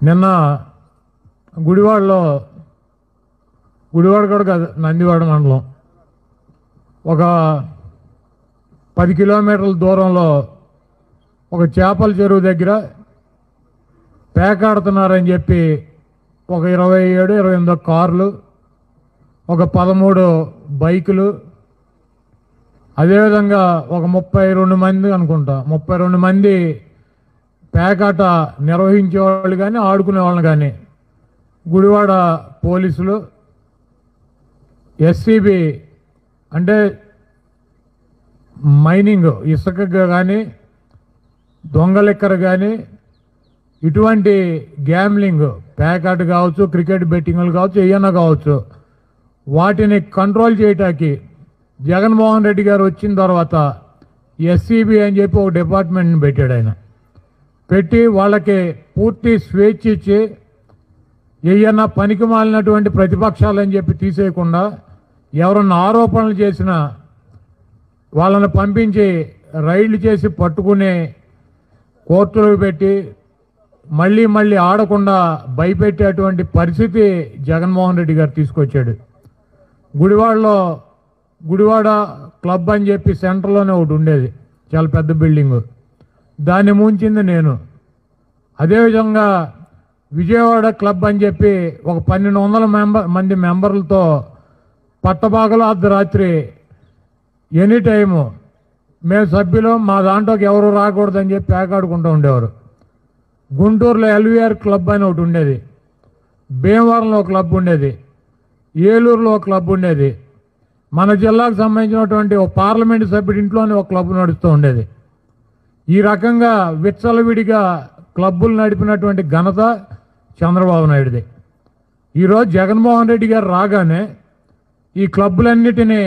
నిన్న గుడివాడలో గుడివాడ కూడా కాదు నందివాడ మండలం ఒక పది కిలోమీటర్ల దూరంలో ఒక చేపల చెరువు దగ్గర పేకాడుతున్నారని చెప్పి ఒక ఇరవై ఏడు ఇరవై ఎనిమిది కార్లు ఒక పదమూడు బైకులు అదేవిధంగా ఒక ముప్పై రెండు మంది అనుకుంటా ముప్పై రెండు మంది పేకాట నిర్వహించేవాళ్ళు కానీ ఆడుకునే వాళ్ళు కానీ గుడివాడ పోలీసులు ఎస్సీబి అంటే మైనింగ్ ఇసుక కానీ దొంగ లెక్కర కానీ ఇటువంటి గ్యామ్లింగ్ ప్యాకాట్ కావచ్చు క్రికెట్ బెట్టింగ్లు కావచ్చు ఏమన్నా కావచ్చు వాటిని కంట్రోల్ చేయటానికి జగన్మోహన్ రెడ్డి గారు వచ్చిన తర్వాత ఎస్సీబీ అని చెప్పి ఒక డిపార్ట్మెంట్ని పెట్టాడు ఆయన పెట్టి వాళ్ళకి పూర్తి స్వేచ్ఛ ఇచ్చి ఏయన్నా పనికి మాలినటువంటి ప్రతిపక్షాలని చెప్పి తీసేయకుండా ఎవరన్నా ఆరోపణలు చేసినా వాళ్ళని పంపించి రైళ్లు చేసి పట్టుకుని కోర్టులకు పెట్టి మళ్ళీ మళ్ళీ ఆడకుండా భయపెట్టేటువంటి పరిస్థితి జగన్మోహన్ రెడ్డి గారు తీసుకొచ్చాడు గుడివాడలో గుడివాడ క్లబ్ అని చెప్పి సెంటర్లోనే ఒకటి ఉండేది చాలా పెద్ద బిల్డింగు దాన్ని ముంచింది నేను అదేవిధంగా విజయవాడ క్లబ్ అని చెప్పి ఒక పన్నెండు వందల మెంబర్ మంది మెంబర్లతో పట్టబాగలో అర్ధరాత్రి ఎనీ టైము మేము సభ్యులు మా దాంట్లోకి ఎవరు రాకూడదని చెప్పి పేకాడుకుంటూ ఉండేవారు గుంటూరులో ఎల్వీఆర్ క్లబ్ అని ఒకటి ఉండేది భీమవరంలో ఒక క్లబ్ ఉండేది ఏలూరులో ఒక క్లబ్ ఉండేది మన జిల్లాకు సంబంధించినటువంటి ఒక పార్లమెంట్ సభ్యుడి ఇంట్లోనే ఒక క్లబ్ నడుస్తూ ఉండేది ఈ రకంగా విచ్చలవిడిగా క్లబ్బులు నడిపినటువంటి ఘనత చంద్రబాబు నాయుడుది ఈరోజు జగన్మోహన్ రెడ్డి గారు రాగానే ఈ క్లబ్బులన్నిటినీ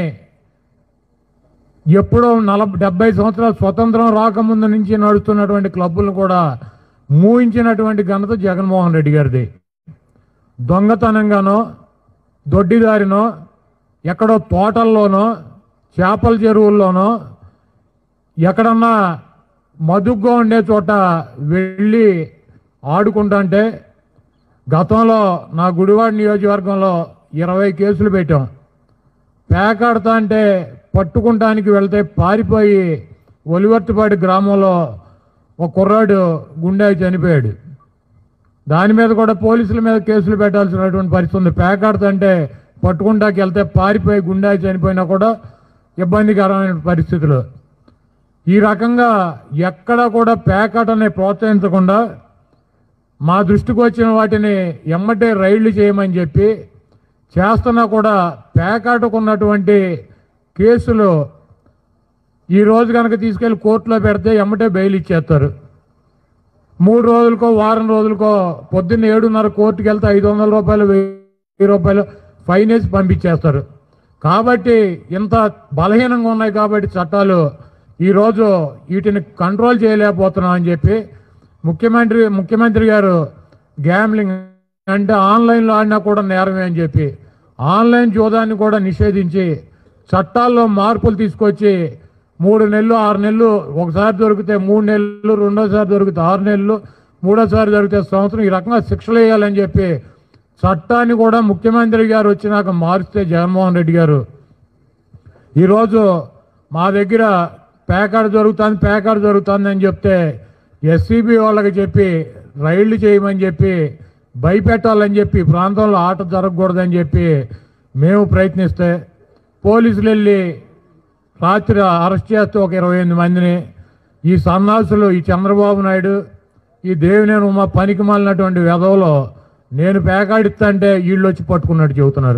ఎప్పుడో నలభై డెబ్బై సంవత్సరాల స్వతంత్రం రాకముందు నుంచి నడుస్తున్నటువంటి క్లబ్బులను కూడా మూయించినటువంటి ఘనత జగన్మోహన్ రెడ్డి గారిది దొంగతనంగానో దొడ్డిదారినో ఎక్కడో తోటల్లోనో చేపల చెరువుల్లోనో ఎక్కడన్నా మదుగ్గా ఉండే చోట వెళ్ళి ఆడుకుంటుంటే గతంలో నా గుడివాడ నియోజకవర్గంలో ఇరవై కేసులు పెట్టాం పేకాడుతా అంటే పట్టుకుంటానికి వెళ్తే పారిపోయి ఒలివర్తిపాటి గ్రామంలో ఒక కుర్రాడు గుండె చనిపోయాడు దాని మీద కూడా పోలీసుల మీద కేసులు పెట్టాల్సినటువంటి పరిస్థితి ఉంది పేకాడుతుంటే పట్టుకుంటాకి వెళ్తే పారిపోయి గుండె చనిపోయినా కూడా ఇబ్బందికరమైన పరిస్థితులు ఈ రకంగా ఎక్కడ కూడా పేకాటని ప్రోత్సహించకుండా మా దృష్టికి వచ్చిన వాటిని ఎమ్మటే రైళ్లు చేయమని చెప్పి చేస్తున్నా కూడా పేకాటకు ఉన్నటువంటి కేసులు ఈ రోజు కనుక తీసుకెళ్లి కోర్టులో పెడితే ఎమ్మటే బెయిల్ ఇచ్చేస్తారు మూడు రోజులకో వారం రోజులకో పొద్దున్న ఏడున్నర కోర్టుకి వెళ్తే ఐదు వందల రూపాయలు వెయ్యి రూపాయలు ఫైన్ వేసి పంపించేస్తారు కాబట్టి ఇంత బలహీనంగా ఉన్నాయి కాబట్టి చట్టాలు ఈరోజు వీటిని కంట్రోల్ చేయలేకపోతున్నాం అని చెప్పి ముఖ్యమంత్రి ముఖ్యమంత్రి గారు గ్యామ్లింగ్ అంటే ఆన్లైన్లో ఆడినా కూడా నేరమే అని చెప్పి ఆన్లైన్ జోదాన్ని కూడా నిషేధించి చట్టాల్లో మార్పులు తీసుకొచ్చి మూడు నెలలు ఆరు నెలలు ఒకసారి దొరికితే మూడు నెలలు రెండోసారి దొరికితే ఆరు నెలలు మూడోసారి దొరికితే సంవత్సరం ఈ రకంగా శిక్షలు వేయాలని చెప్పి చట్టాన్ని కూడా ముఖ్యమంత్రి గారు వచ్చినాక మారిస్తే జగన్మోహన్ రెడ్డి గారు ఈరోజు మా దగ్గర పేకాడ జరుగుతుంది పేకాడ జరుగుతుంది అని చెప్తే ఎస్సీబీ వాళ్ళకి చెప్పి రైళ్లు చేయమని చెప్పి భయపెట్టాలని చెప్పి ఈ ప్రాంతంలో ఆట జరగకూడదని చెప్పి మేము ప్రయత్నిస్తే పోలీసులు వెళ్ళి రాత్రి అరెస్ట్ చేస్తే ఒక ఇరవై ఎనిమిది మందిని ఈ సన్నాసులు ఈ చంద్రబాబు నాయుడు ఈ దేవినేని ఉమా పనికి మాలినటువంటి వెధవలో నేను పేకాడిస్తంటే వీళ్ళు వచ్చి పట్టుకున్నట్టు చెబుతున్నారు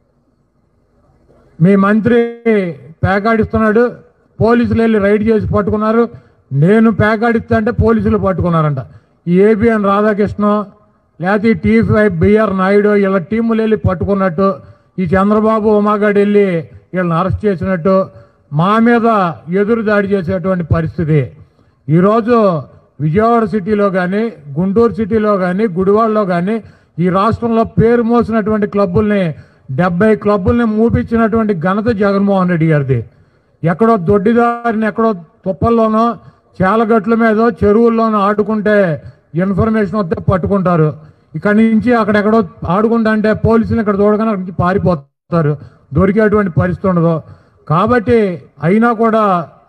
మీ మంత్రి పేకాడిస్తున్నాడు పోలీసులు వెళ్ళి రైడ్ చేసి పట్టుకున్నారు నేను పేకాడిస్తా అంటే పోలీసులు పట్టుకున్నారంట ఈ ఏబిఎన్ రాధాకృష్ణ లేకపోతే ఈ టీ ఫైవ్ బిఆర్ నాయుడు ఇలా టీములు వెళ్ళి పట్టుకున్నట్టు ఈ చంద్రబాబు ఉమాగాడు వెళ్ళి వీళ్ళని అరెస్ట్ చేసినట్టు మా మీద ఎదురు దాడి చేసేటువంటి పరిస్థితి ఈరోజు విజయవాడ సిటీలో కానీ గుంటూరు సిటీలో కానీ గుడివాడలో కానీ ఈ రాష్ట్రంలో పేరు మోసినటువంటి క్లబ్బుల్ని డెబ్బై క్లబ్బుల్ని మూపించినటువంటి ఘనత జగన్మోహన్ రెడ్డి గారిది ఎక్కడో దొడ్డిదారిని ఎక్కడో తుప్పల్లోనో చాలగట్ల మీదో చెరువుల్లోనో ఆడుకుంటే ఇన్ఫర్మేషన్ వస్తే పట్టుకుంటారు ఇక్కడ నుంచి అక్కడెక్కడో ఆడుకుంటా అంటే పోలీసులు ఇక్కడ చూడగానే అక్కడి నుంచి పారిపోతారు దొరికేటువంటి పరిస్థితి ఉండదు కాబట్టి అయినా కూడా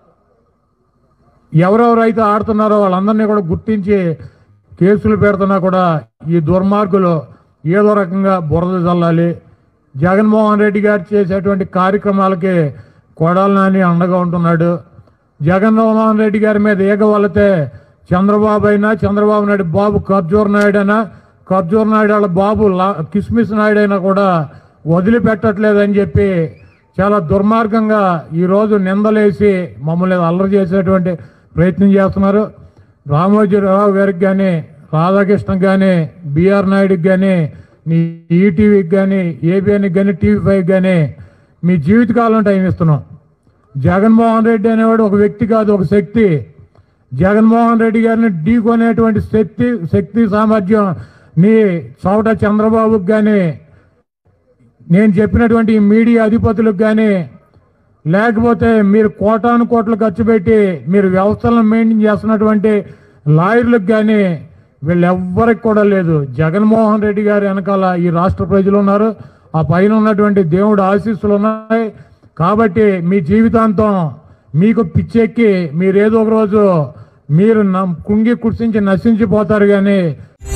ఎవరెవరైతే ఆడుతున్నారో వాళ్ళందరినీ కూడా గుర్తించి కేసులు పెడుతున్నా కూడా ఈ దుర్మార్గులు ఏదో రకంగా బురద చల్లాలి జగన్మోహన్ రెడ్డి గారు చేసేటువంటి కార్యక్రమాలకి కొడాలి నాని అండగా ఉంటున్నాడు జగన్మోహన్ రెడ్డి గారి మీద ఏగ వల్లతే చంద్రబాబు అయినా చంద్రబాబు నాయుడు బాబు ఖర్జూర్ నాయుడు అయినా ఖర్జూర్ నాయుడు వాళ్ళ బాబు లా- కిస్మిస్ నాయుడు అయినా కూడా వదిలిపెట్టట్లేదని చెప్పి చాలా దుర్మార్గంగా ఈరోజు నిందలేసి మమ్మల్ని అల్లరి చేసేటువంటి ప్రయత్నం చేస్తున్నారు రామోజీరావు గారికి కానీ రాధాకృష్ణకి కానీ బిఆర్ నాయుడుకి కానీ నీ ఈటీవీకి కానీ ఏబిఎన్కి కానీ టీవీ ఫైవ్కి కానీ మీ జీవితకాలం టైం ఇస్తున్నాం జగన్మోహన్ రెడ్డి అనేవాడు ఒక వ్యక్తి కాదు ఒక శక్తి జగన్మోహన్ రెడ్డి గారిని ఢీకొనేటువంటి శక్తి శక్తి సామర్థ్యం నీ చౌట చంద్రబాబుకి కానీ నేను చెప్పినటువంటి ఈ మీడియా అధిపతులకు కానీ లేకపోతే మీరు కోటాను కోట్లు ఖర్చు పెట్టి మీరు వ్యవస్థలను మెయింటైన్ చేస్తున్నటువంటి లాయర్లకు కానీ వీళ్ళెవ్వరికి కూడా లేదు జగన్మోహన్ రెడ్డి గారి వెనకాల ఈ రాష్ట్ర ప్రజలు ఉన్నారు ఆ పైన ఉన్నటువంటి దేవుడు ఆశీస్సులు ఉన్నాయి కాబట్టి మీ జీవితాంతం మీకు పిచ్చెక్కి మీరు ఏదో ఒక రోజు మీరు నమ్- కుంగి కుర్చించి నశించిపోతారు కానీ